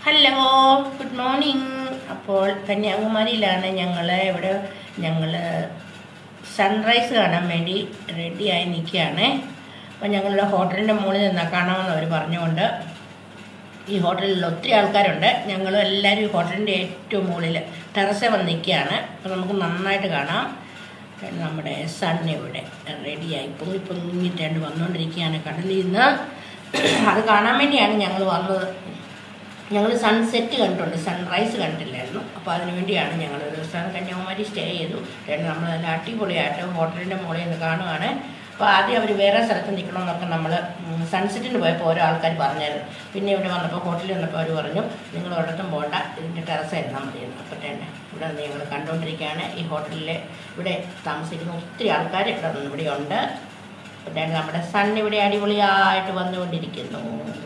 Hello good morning അപ്പോൾ കന്യാകുമാരിയിലാണ് ഞങ്ങൾ ഇവിടെ ഞങ്ങൾ സൺറൈസ് കാണാൻ വേണ്ടി റെഡിയായി നിൽക്കുകയാണ് അപ്പോൾ ഞങ്ങളുടെ ഹോട്ടലിൻ്റെ മുകളിൽ നിന്നാ കാണാമെന്ന് അവർ പറഞ്ഞുകൊണ്ട് ഈ ഹോട്ടലിൽ ഒത്തിരി ആൾക്കാരുണ്ട് ഞങ്ങളും എല്ലാവരും ഈ ഹോട്ടലിൻ്റെ ഏറ്റവും മുകളിൽ ടെറസെ വന്ന് നിൽക്കുകയാണ് അപ്പോൾ നമുക്ക് നന്നായിട്ട് കാണാം നമ്മുടെ സൺ ഇവിടെ റെഡിയായി പൊങ്ങി പൊങ്ങിയിട്ടുണ്ട് വന്നുകൊണ്ടിരിക്കുകയാണ് കടലിൽ നിന്ന് അത് കാണാൻ വേണ്ടിയാണ് ഞങ്ങൾ വന്നത് ഞങ്ങൾ സൺസെറ്റ് കണ്ടിട്ടുണ്ട് സൺറൈസ് കണ്ടില്ലായിരുന്നു അപ്പോൾ അതിനു വേണ്ടിയാണ് ഞങ്ങൾ ഒരു ദിവസം കന്യാകുമാരി സ്റ്റേ ചെയ്തു രണ്ട് നമ്മൾ നല്ല അടിപൊളിയായിട്ട് ഹോട്ടലിൻ്റെ മുകളിൽ നിന്ന് കാണുകയാണ് അപ്പോൾ ആദ്യം അവർ വേറെ സ്ഥലത്ത് നിൽക്കണമെന്നൊക്കെ നമ്മൾ സൺസെറ്റിന് പോയപ്പോൾ ഓരോ ആൾക്കാർ പറഞ്ഞായിരുന്നു പിന്നെ ഇവിടെ വന്നപ്പോൾ ഹോട്ടലിൽ വന്നപ്പോൾ അവർ പറഞ്ഞു നിങ്ങൾ ഒരിടത്തും പോകണ്ട ഇതിൻ്റെ ടെറസായിരുന്നാൽ മതി എന്ന് അപ്പോൾ തന്നെ ഇവിടെ നിന്ന് ഞങ്ങൾ കണ്ടുകൊണ്ടിരിക്കുകയാണ് ഈ ഹോട്ടലിൽ ഇവിടെ താമസിക്കുന്ന ഒത്തിരി ആൾക്കാർ ഇവിടെ നിന്ന് ഇവിടെ ഉണ്ട് അപ്പോൾ തന്നെ നമ്മുടെ സൺ ഇവിടെ അടിപൊളിയായിട്ട് വന്നുകൊണ്ടിരിക്കുന്നു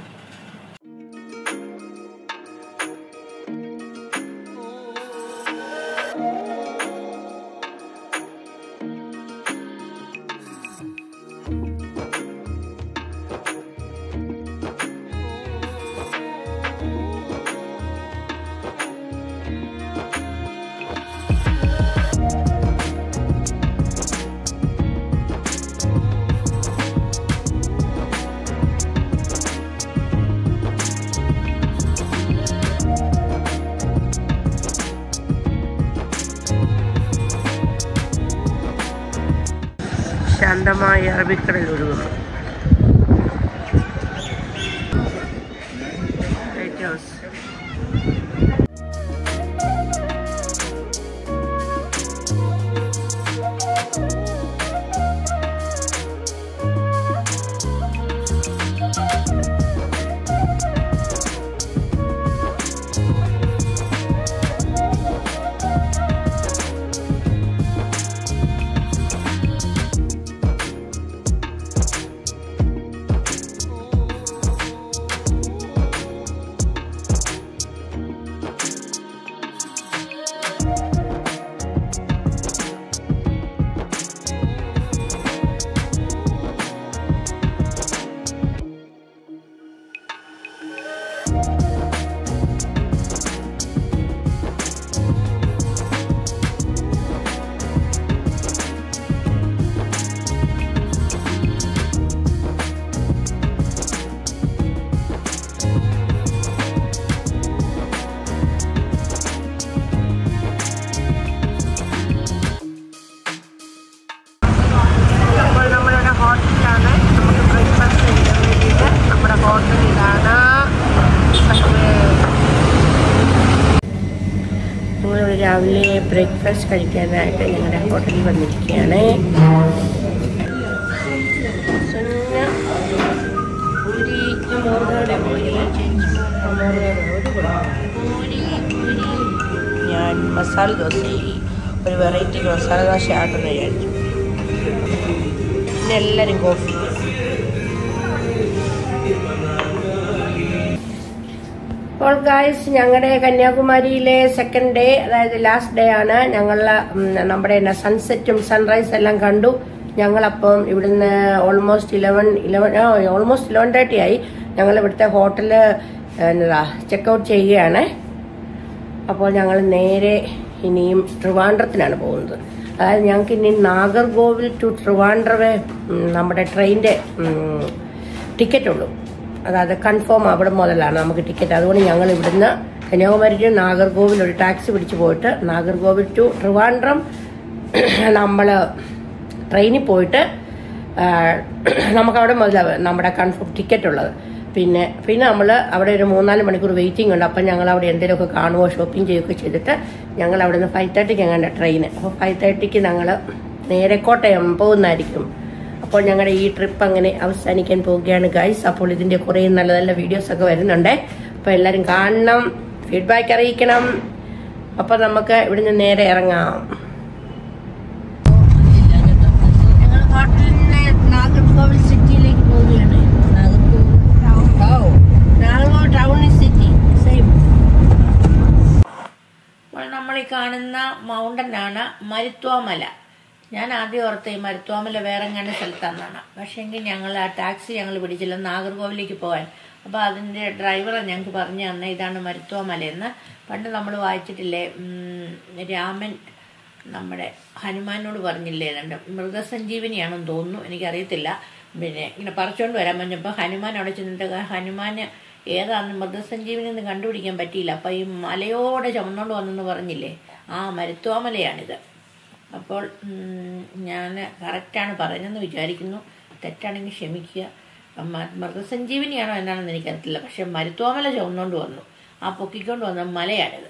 ശാന്തമായ അറബിക്കടൽ ഒഴുകുന്നു ലൈറ്റ് ഹൗസ് അപ്പോൾ നമ്മളിവിടെ ഹോട്ടലിലാണ് നമുക്ക് ബ്രേക്ക്ഫാസ്റ്റ് കഴിക്കാൻ വേണ്ടിയിട്ട് നമ്മുടെ ഹോട്ടലിലാണ് ഞങ്ങളിവിടെ രാവിലെ ബ്രേക്ക്ഫാസ്റ്റ് കഴിക്കാനായിട്ട് ഞങ്ങളുടെ ഹോട്ടലിൽ വന്നിരിക്കുകയാണ് സുന്ന പൂരി മോറുകയുടെ പൂരി പൂരി പൂരി ഞാൻ മസാല ദോശ ഒരു വെറൈറ്റി മസാല ദോശ ആട്ടെന്ന് വിചാരിച്ചു പിന്നെ എല്ലാവരും കോഫി അപ്പോൾ ഗായ്സ് ഞങ്ങളുടെ കന്യാകുമാരിയിലെ സെക്കൻഡ് ഡേ അതായത് ലാസ്റ്റ് ഡേ ആണ് ഞങ്ങൾ നമ്മുടെ സൺസെറ്റും സൺറൈസ് എല്ലാം കണ്ടു ഞങ്ങളപ്പം ഇവിടുന്ന് almost eleven eleven almost eleven thirty ആയി ഞങ്ങൾ ഇവിടുത്തെ ഹോട്ടല് എന്നതാ ചെക്കൗട്ട് ചെയ്യുകയാണ് അപ്പോൾ ഞങ്ങൾ നേരെ ഇനിയും ട്രിവാൻഡ്രത്തിനാണ് പോകുന്നത് അതായത് ഞങ്ങൾക്ക് ഇനി നാഗർകോവിൽ ടു ട്രിവാൻഡ്രമേ ഉം, നമ്മുടെ ട്രെയിനിൻ്റെ ടിക്കറ്റ് ഉള്ളൂ അതായത് കൺഫേം അവിടെ മുതലാണ് നമുക്ക് ടിക്കറ്റ് അതുകൊണ്ട് ഞങ്ങൾ ഇവിടുന്ന് കന്യാകുമാരി ടു നാഗർകോവിൽ ഒരു ടാക്സി പിടിച്ച് പോയിട്ട് നാഗർകോവിൽ ടു ട്രിവാൻഡ്രം നമ്മൾ ട്രെയിനിൽ പോയിട്ട് ആ, നമുക്കവിടെ മുതലാണ് നമ്മുടെ കൺഫേം ടിക്കറ്റ് ഉള്ളത് പിന്നെ പിന്നെ നമ്മൾ അവിടെ ഒരു മൂന്നാല് മണിക്കൂർ വെയിറ്റിംഗ് ഉണ്ട് അപ്പം ഞങ്ങൾ അവിടെ എന്തെങ്കിലുമൊക്കെ കാണുമോ ഷോപ്പിംഗ് ചെയ്യുകയൊക്കെ ചെയ്തിട്ട് ഞങ്ങൾ അവിടെ നിന്ന് ഫൈവ് തേർട്ടിക്ക് എങ്ങാണ്ട് ട്രെയിൻ അപ്പോൾ ഫൈവ് തേർട്ടിക്ക് ഞങ്ങൾ നേരെ കോട്ടയം പോകുന്നതായിരിക്കും അപ്പോൾ ഞങ്ങളുടെ ഈ ട്രിപ്പ് അങ്ങനെ അവസാനിക്കാൻ പോവുകയാണ് ഗൈസ് അപ്പോൾ ഇതിൻ്റെ കുറേ നല്ല നല്ല വീഡിയോസ് ഒക്കെ വരുന്നുണ്ട് അപ്പോൾ എല്ലാവരും കാണണം ഫീഡ്ബാക്ക് അറിയിക്കണം അപ്പോൾ നമുക്ക് ഇവിടുന്ന് നേരെ ഇറങ്ങാം ഞങ്ങൾ ഹോട്ടലിന് നാഗർകോവിൽ സിറ്റിയിലേക്ക് പോവുകയാണ് നാഗർകോവിൽ ടൗൺ സിറ്റി സെയിം അപ്പോൾ നമ്മൾ ഈ കാണുന്ന മൗണ്ടൻ ആണ് മരുത്വാമല ഞാൻ ആദ്യം ഓർത്ത് ഈ മരുത്വാമല വേറെ എങ്ങനെ സ്ഥലത്താണെന്നാണ് പക്ഷേങ്കിൽ ഞങ്ങൾ ആ ടാക്സി ഞങ്ങൾ പിടിച്ചില്ല നാഗർകോവിലേക്ക് പോകാൻ അപ്പോൾ അതിൻ്റെ ഡ്രൈവറെ ഞങ്ങൾക്ക് പറഞ്ഞു തന്നെ ഇതാണ് മരുത്വ മലയെന്ന് പണ്ട് നമ്മൾ വായിച്ചിട്ടില്ലേ ഉം, രാമൻ നമ്മുടെ ഹനുമാനോട് പറഞ്ഞില്ലേ ഏതാണ്ട് മൃഗസഞ്ജീവനിയാണെന്ന് തോന്നുന്നു എനിക്കറിയത്തില്ല പിന്നെ ഇങ്ങനെ പറിച്ചുകൊണ്ട് വരാൻ പറഞ്ഞപ്പോൾ ഹനുമാൻ അവിടെ ചെന്നിട്ട് ഹനുമാന് ഏതാണ് മൃഗസഞ്ജീവനി എന്ന് കണ്ടുപിടിക്കാൻ പറ്റിയില്ല അപ്പം ഈ മലയോടെ ചുമന്നുകൊണ്ട് വന്നെന്ന് പറഞ്ഞില്ലേ ആ മരുത്വാമലയാണിത് അപ്പോൾ ഞാൻ കറക്റ്റാണ് പറഞ്ഞതെന്ന് വിചാരിക്കുന്നു തെറ്റാണെങ്കിൽ ക്ഷമിക്കുക മ- മൃഗസഞ്ജീവനിയാണോ എന്നാണെന്ന് എനിക്കറിയത്തില്ല പക്ഷെ മരുത്വാമല ചുമന്നുകൊണ്ട് വന്നു ആ പൊക്കിക്കൊണ്ട് വന്ന മലയാണിത്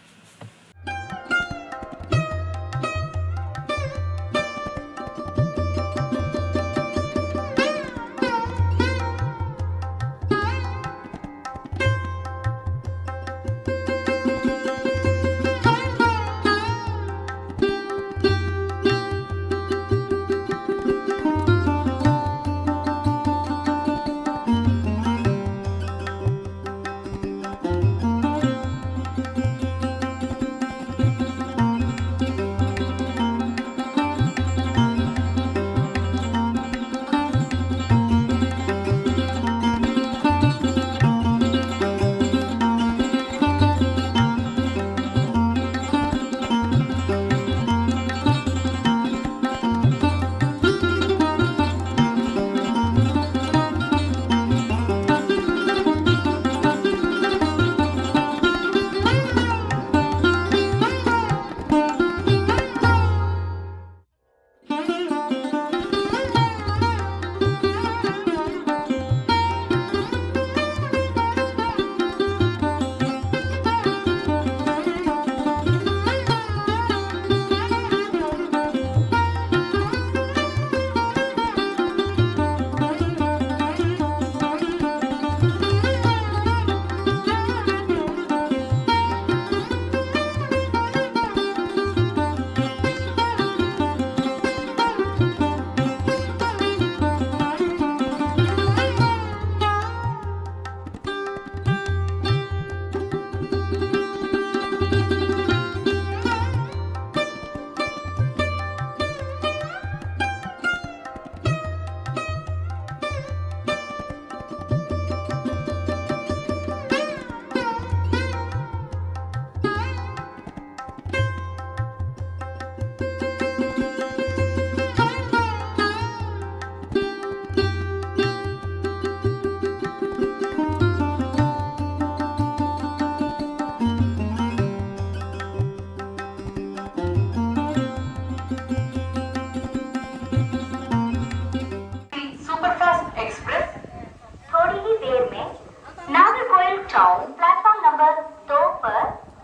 सुपरफास्ट एक्सप्रेस थोड़ी ही देर में नागरकोइल टाउन प्लेटफॉर्म नंबर दो पर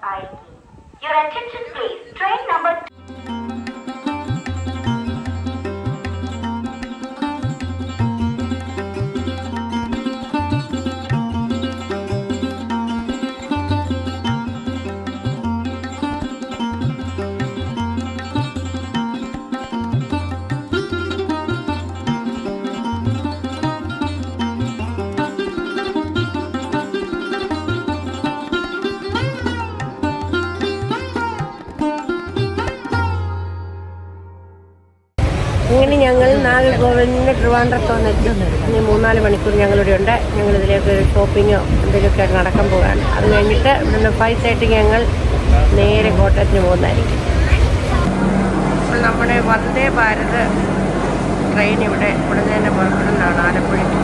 आएगी your attention please train number ഇങ്ങനെ ഞങ്ങൾ നാഗർകോവിലിന് ട്രിവാൻഡ്രത്ത് വന്നെത്തി ഇനി മൂന്നാല് മണിക്കൂർ ഞങ്ങളിവിടെ ഉണ്ട് ഞങ്ങൾ ഇതിലേക്ക് ഷോപ്പിങ്ങോ എന്തെങ്കിലുമൊക്കെ ആയിട്ട് നടക്കാൻ പോകാണ് അത് കഴിഞ്ഞിട്ട് ഇവിടുന്ന് ഫൈവ് തേർട്ടിക്ക് ഞങ്ങൾ നേരെ കോട്ടയത്തിന് പോകുന്നതായിരിക്കും അപ്പോൾ നമ്മുടെ വന്ദേ ഭാരത് ട്രെയിൻ ഇവിടെ ഉടനെ തന്നെ പുറപ്പെടുന്നതാണ് ആലപ്പുഴയ്ക്ക്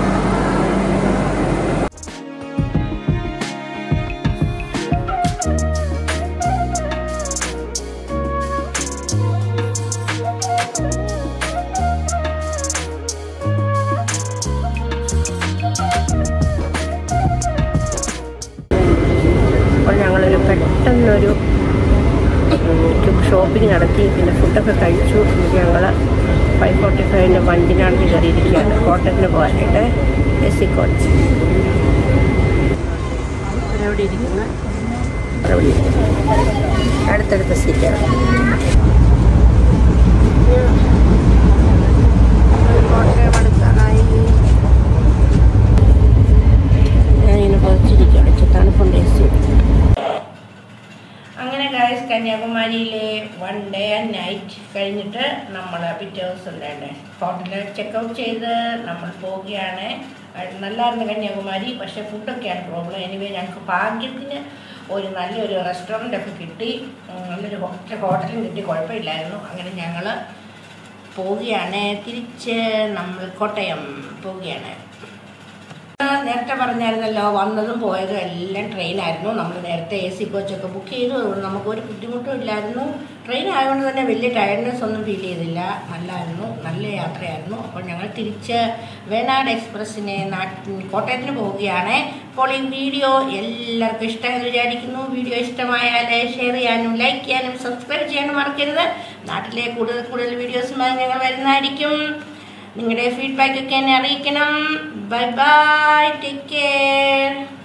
അപ്പോൾ ഞങ്ങളൊരു പെട്ടെന്നൊരു ഷോപ്പിംഗ് നടത്തി പിന്നെ ഫുഡൊക്കെ കഴിച്ചു എന്നിട്ട് ഞങ്ങൾ ഫൈവ് ഫോർട്ടി ഫൈവിൻ്റെ വണ്ടിനാണ് കയറിയിരിക്കുകയാണ് കോട്ടയത്തിന് പോകാനായിട്ട് എസ് സി കോച്ച് അവിടെ ഇരിക്കുന്ന അവിടെ ഇരിക്കുന്നു. അടുത്തടുത്ത സീറ്റാണ് കോട്ടയം അടുക്കാനായി ഞാനിങ്ങനെ പുറത്തിരിക്കുകയാണ് ഇച്ചിരി തണുപ്പുണ്ട് എ സി അങ്ങനെ ഗായ്സ് കന്യാകുമാരിയിലെ വൺ ഡേ ആൻഡ് നൈറ്റ് കഴിഞ്ഞിട്ട് നമ്മൾ പിറ്റേ ദിവസം വേണ്ടേ ഹോട്ടലിൽ ചെക്കൗട്ട് ചെയ്ത് നമ്മൾ പോവുകയാണ് നല്ലായിരുന്നു കന്യാകുമാരി പക്ഷേ ഫുഡൊക്കെയാണ് പ്രോബ്ലം എനിവേ ഞങ്ങൾക്ക് ഭാഗ്യത്തിന് ഒരു നല്ലൊരു റെസ്റ്റോറൻ്റ് ഒക്കെ കിട്ടി ഉം, നല്ലൊരു ഹോട്ടൽ ഹോട്ടലും കിട്ടി കുഴപ്പമില്ലായിരുന്നു അങ്ങനെ ഞങ്ങൾ പോവുകയാണ് തിരിച്ച് നമ്മൾ കോട്ടയം പോവുകയാണ് ആ, നേരത്തെ പറഞ്ഞായിരുന്നല്ലോ വന്നതും പോയതും എല്ലാം ട്രെയിനായിരുന്നു നമ്മൾ നേരത്തെ എ സി കോച്ചൊക്കെ ബുക്ക് ചെയ്തു അതുകൊണ്ട് നമുക്കൊരു ബുദ്ധിമുട്ടും ഇല്ലായിരുന്നു ട്രെയിൻ ആയതുകൊണ്ട് തന്നെ വലിയ ടയർഡ്നെസ് ഒന്നും ഫീൽ ചെയ്തില്ല നല്ലായിരുന്നു നല്ല യാത്രയായിരുന്നു അപ്പോൾ ഞങ്ങൾ തിരിച്ച് വേനാട് എക്സ്പ്രസ്സിനെ നാട്ടിൽ കോട്ടയത്തിന് പോവുകയാണ് അപ്പോൾ ഈ വീഡിയോ എല്ലാവർക്കും ഇഷ്ടമെന്ന് വിചാരിക്കുന്നു വീഡിയോ ഇഷ്ടമായാൽ ഷെയർ ചെയ്യാനും ലൈക്ക് ചെയ്യാനും സബ്സ്ക്രൈബ് ചെയ്യാനും മറക്കരുത് നാട്ടിലെ കൂടുതൽ കൂടുതൽ വീഡിയോസുമായി ഞങ്ങൾ വരുന്നതായിരിക്കും നിങ്ങളുടെ ഫീഡ്ബാക്ക് ഒക്കെ എന്നെ അറിയിക്കണം ബൈ ബൈ ടേക്ക് കെയർ